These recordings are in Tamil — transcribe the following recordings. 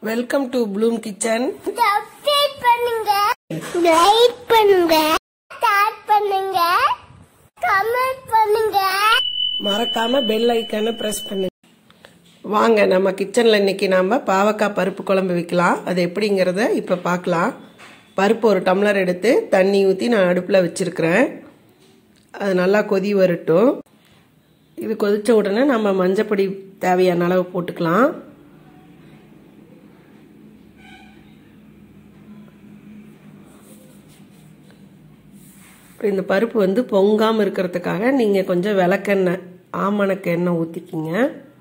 welcome to Bloom Kitchen subscribe பண்ணுங்க லைக் பண்ணுங்க ஸ்டார்ட் பண்ணுங்க கமெண்ட் பண்ணுங்க மறக்காம பெல் ஐக்கானை பிரஸ் பண்ணுங்க வாங்க நம்ம கிச்சனில் இன்னைக்கு நாம் பாவக்காய் பருப்பு குழம்பு வைக்கலாம் அது எப்படிங்கிறத இப்போ பார்க்கலாம் பருப்பு ஒரு டம்ளர் எடுத்து தண்ணி ஊற்றி நான் அடுப்பில் வச்சுருக்கிறேன் அது நல்லா கொதி வரட்டும் இது கொதித்த உடனே நம்ம மஞ்சப்பொடி தேவையான அளவு போட்டுக்கலாம் இந்த பருப்பு வந்து பொங்காமல் இருக்கிறதுக்காக நீங்கள் கொஞ்சம் விளக்கெண்ணெய் ஆமணக்கு எண்ணெய் ஊற்றிக்கிங்க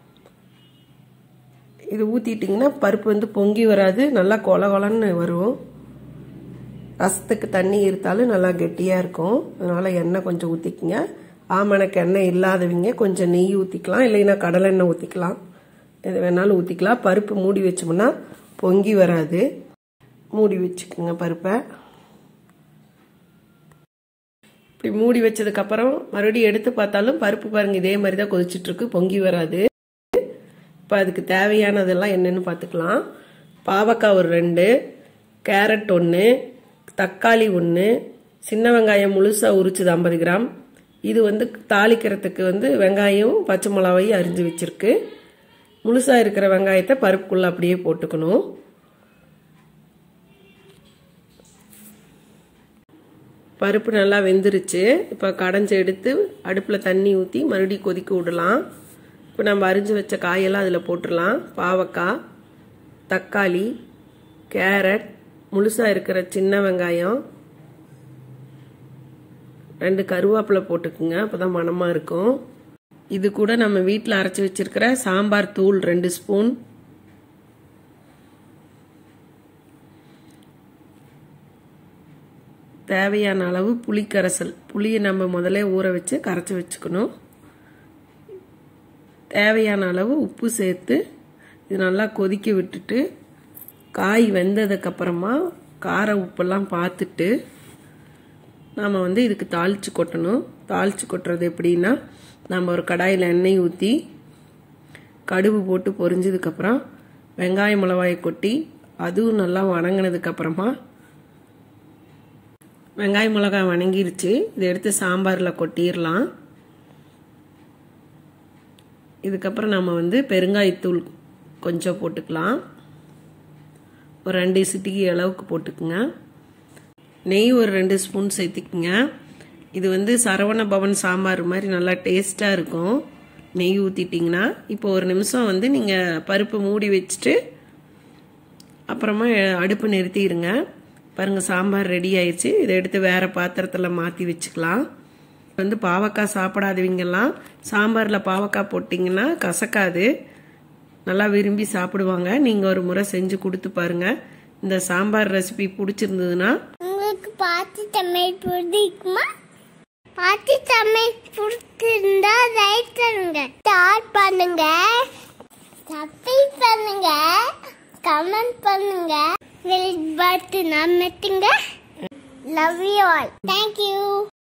இது ஊற்றிட்டிங்கன்னா பருப்பு வந்து பொங்கி வராது நல்லா கொல கொலன்னு வரும் ரசத்துக்கு தண்ணி இருத்தாலும் நல்லா கெட்டியாக இருக்கும் அதனால் எண்ணெய் கொஞ்சம் ஊற்றிக்கிங்க ஆமணக்கு எண்ணெய் இல்லாதவங்க கொஞ்சம் நெய் ஊற்றிக்கலாம் இல்லைன்னா கடலை எண்ணெய் ஊற்றிக்கலாம் எது வேணாலும் ஊற்றிக்கலாம் பருப்பு மூடி வச்சோம்னா பொங்கி வராது மூடி வச்சுக்கோங்க பருப்பை இப்படி மூடி வச்சதுக்கப்புறம் மறுபடியும் எடுத்து பார்த்தாலும் பருப்பு பாருங்க இதே மாதிரி தான் கொதிச்சிட்ருக்கு பொங்கி வராது இப்போ அதுக்கு தேவையானதெல்லாம் என்னென்னு பார்த்துக்கலாம் பாவக்காய் ஒரு ரெண்டு கேரட் ஒன்று தக்காளி ஒன்று சின்ன வெங்காயம் முழுசாக உரிச்சது ஐம்பது கிராம் இது வந்து தாளிக்கிறதுக்கு வந்து வெங்காயம் பச்சை மிளகாயும் அரிஞ்சு வச்சிருக்கு முழுசாக இருக்கிற வெங்காயத்தை பருப்புக்குள்ளே அப்படியே போட்டுக்கணும் பருப்பு நல்லா வெந்துருச்சு இப்போ கடைஞ்சி எடுத்து அடுப்பில் தண்ணி ஊற்றி மறுபடியும் கொதிக்க விடலாம் இப்போ நம்ம அரிஞ்சு வச்ச காயெல்லாம் அதில் போட்டுடலாம் பாவக்காய் தக்காளி கேரட் முழுசாக இருக்கிற சின்ன வெங்காயம் ரெண்டு கருவேப்பிலை போட்டுக்குங்க அப்போ தான் மணமாக இருக்கும் இது கூட நம்ம வீட்டில் அரைச்சி வச்சிருக்கிற சாம்பார் தூள் ரெண்டு ஸ்பூன் தேவையான அளவு புளி கரைசல் புளியை நம்ம முதல்ல ஊற வச்சு கரைச்சி வச்சுக்கணும் தேவையான அளவு உப்பு சேர்த்து இது நல்லா கொதிக்க விட்டுட்டு காய் வெந்ததுக்கப்புறமா கார உப்பெல்லாம் பார்த்துட்டு நாம் வந்து இதுக்கு தாளித்து கொட்டணும் தாளித்து கொட்டுறது எப்படின்னா நம்ம ஒரு கடாயில் எண்ணெய் ஊற்றி கடுகு போட்டு பொரிஞ்சதுக்கப்புறம் வெங்காய மிளகாயை கொட்டி அதுவும் நல்லா வணங்கினதுக்கப்புறமா வெங்காய மிளகாய் வணங்கிருச்சு இதை எடுத்து சாம்பாரில் கொட்டிடலாம் இதுக்கப்புறம் நம்ம வந்து பெருங்காயத்தூள் கொஞ்சம் போட்டுக்கலாம் ஒரு ரெண்டு சிட்டிக்கு அளவுக்கு போட்டுக்குங்க நெய் ஒரு ரெண்டு ஸ்பூன் சேர்த்துக்குங்க இது வந்து சரவண பவன் சாம்பார் மாதிரி நல்லா டேஸ்ட்டாக இருக்கும் நெய் ஊற்றிட்டிங்கன்னா இப்போ ஒரு நிமிஷம் வந்து நீங்கள் பருப்பு மூடி வச்சுட்டு அப்புறமா அடுப்பு நிறுத்திடுங்க பாருங்கள் சாம்பார் ரெடி ஆயிடுச்சு இதை எடுத்து வேறு பாத்திரத்தில் மாற்றி வச்சுக்கலாம் வந்து பாவக்காய் சாப்பிடாதவங்கெல்லாம் சாம்பாரில் பாவக்காய் போட்டிங்கன்னா கசக்காது நல்லா விரும்பி சாப்பிடுவாங்க நீங்கள் ஒரு முறை செஞ்சு கொடுத்து பாருங்கள் இந்த சாம்பார் ரெசிபி பிடிச்சிருந்ததுன்னா உங்களுக்கு பாத்து தமிழ் பிடிக்குமா பாத்து தமிழ் பிடிச்சிருந்தா லைக் பண்ணுங்க ஸ்டார்ட் பண்ணுங்க சப்ஸ்கிரைப் பண்ணுங்க கமெண்ட் பண்ணுங்க பெல் பட்டன் அமர்த்துங்க love you all thank you